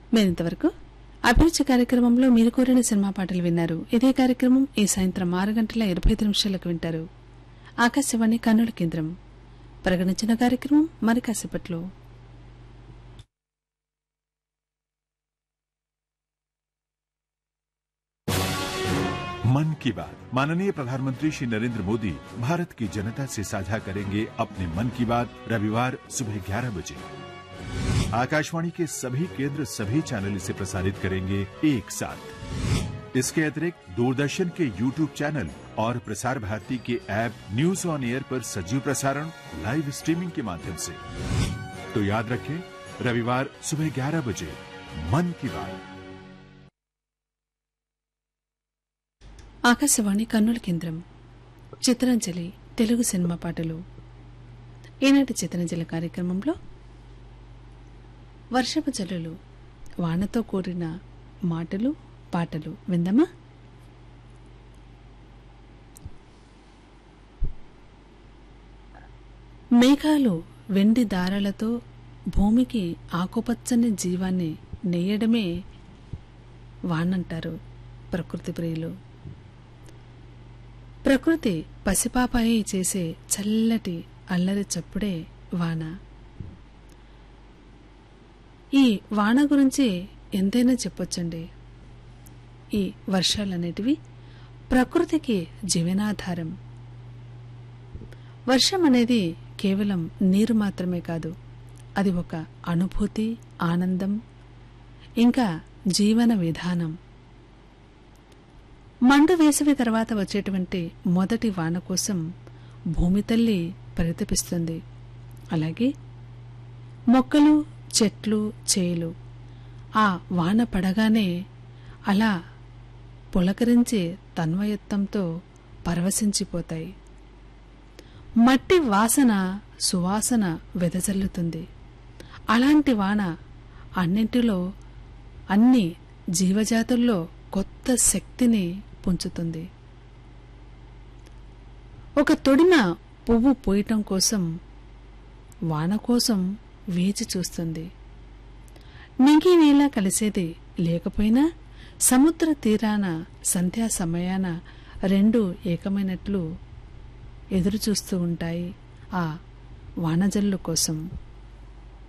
మీరింతవరకు అభిరుచి కార్యక్రమంలో మీరు కోరిన సినిమా పాటలు విన్నారు ఇదే కార్యక్రమం ఈ సాయంత్రం ఆరు గంటల ఇరవై ఐదు నిమిషాలకు వింటారు ఆకాశవాణి కన్నుల కేంద్రం ప్రకటించిన కార్యక్రమం మరి కాసేపట్లో मन की बात माननीय प्रधानमंत्री श्री नरेंद्र मोदी भारत की जनता से साझा करेंगे अपने मन की बात रविवार सुबह 11 बजे आकाशवाणी के सभी केंद्र सभी चैनल इसे प्रसारित करेंगे एक साथ इसके अतिरिक्त दूरदर्शन के यूट्यूब चैनल और प्रसार भारती के ऐप न्यूज ऑन एयर पर सजीव प्रसारण लाइव स्ट्रीमिंग के माध्यम से तो याद रखें रविवार सुबह 11 बजे मन की बात ఆకాశవాణి కన్నుల కేంద్రం చిత్రాంజలి తెలుగు సినిమా పాటలు ఈనాటి చిత్రాంజలి కార్యక్రమంలో వర్షపు జల్లులు వానతో కూడిన మాటలు పాటలు విందమా మేఘాలు వెండి దారాలతో భూమికి ఆకుపచ్చని జీవాన్ని నెయ్యడమే వానంటారు ప్రకృతి ప్రియులు ప్రకృతి పసిపాపాయి చేసే చల్లటి అల్లరి చప్పుడే వాన ఈ వాన గురించి ఎంతైనా చెప్పొచ్చండి ఈ వర్షాలనేటివి ప్రకృతికి జీవనాధారం వర్షం అనేది కేవలం నీరు మాత్రమే కాదు అది ఒక అనుభూతి ఆనందం ఇంకా జీవన విధానం మండు వేసవి తర్వాత వచ్చేటువంటి మొదటి వాన కోసం భూమి తల్లి పరితపిస్తుంది అలాగే మొక్కలు చెట్లు చేలు ఆ వాన పడగానే అలా పులకరించి తన్వయత్వంతో పరవశించిపోతాయి మట్టి వాసన సువాసన వెదజల్లుతుంది అలాంటి వాన అన్నింటిలో అన్ని జీవజాతుల్లో కొత్త శక్తిని పుంచుతుంది ఒక తొడిమ పువ్వు పూయటం కోసం వాన కోసం వేచి చూస్తుంది నింగి నేల కలిసేది లేకపోయినా సముద్ర తీరాన సంధ్యా సమయాన రెండు ఏకమైనట్లు ఎదురుచూస్తూ ఉంటాయి ఆ వానజల్లు కోసం